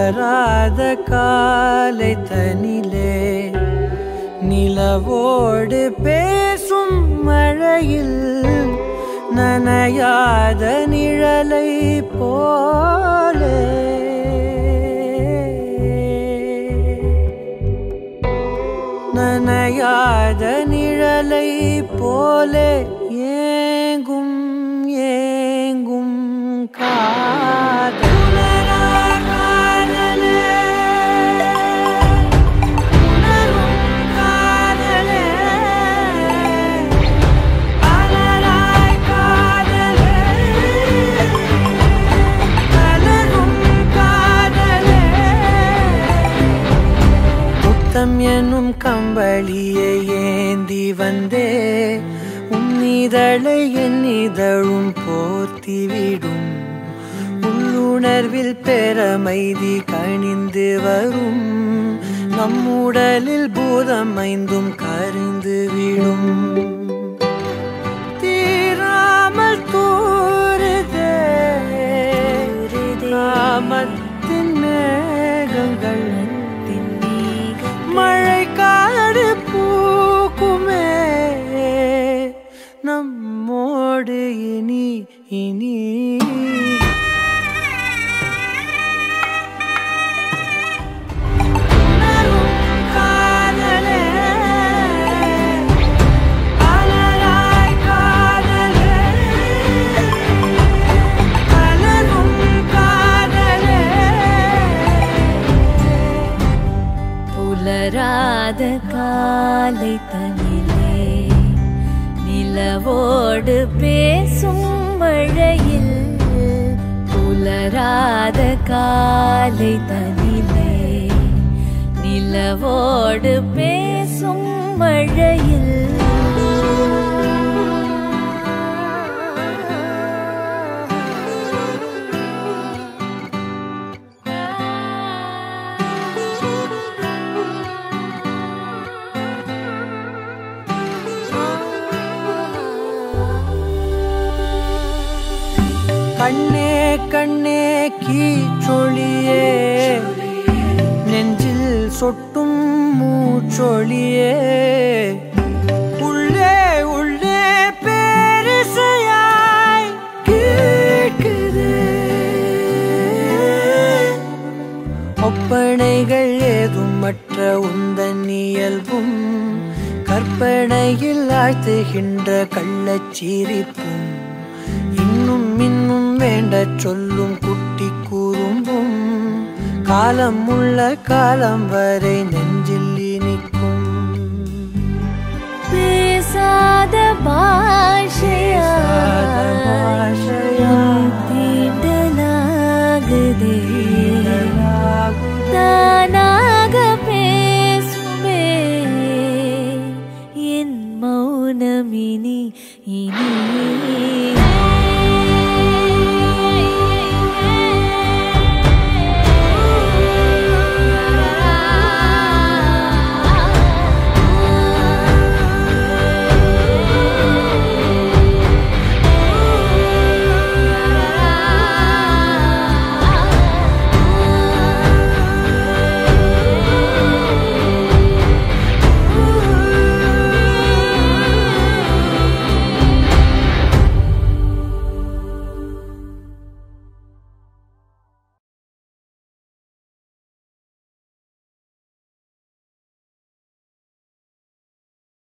புலராத காலை தனிலே நிலவோடு பேசும் மழையில் நனையாத நிழலை போலே நனையாத நிழலை போலே ஏங்கும் ஏங்கும் காதல் உணரும் காதலே அலராய் காதலே அலரும் காதலே புத்தம் என்னும் கம்பளியை ஏந்தி வந்தே உன்னிதழை என் இதழும் போர்த்திவிடும் உள்ளுணர்வில் பெறமைதி கணிந்து வரும் நம்முடலில் பூதம் ஐந்தும் கரிந்து விடும் தீராமல் தூருதே நாமத்தின் மேகங்கள் மழை காடு பூக்குமே நம்மோடு இனி இனி உணரும் காதலே அலராய் காதலே அலரும் காதலே புலராத காலை தனிலே நிலவோடு பேசும் மழையில் புலராத காலை தனிலே நிலவோடு பேசும் மழையில் கண்ணே கண்ணே கீச்சொழியே நெஞ்சில் சொட்டும் மூச்சொழியே உள்ளே உள்ளே பேரிசையாய் கேட்குதே ஒப்பனைகள் ஏதும் மற்ற உந்தன் இயல்பும் கற்பனையில் ஆழ்த்துகின்ற கள்ளச்சிரிப்பும் இன்னும் இன்னும் வேண்டச் சொல்லும் குட்டி கூறும்பும் காலம் உள்ள காலம் வரை நெஞ்ச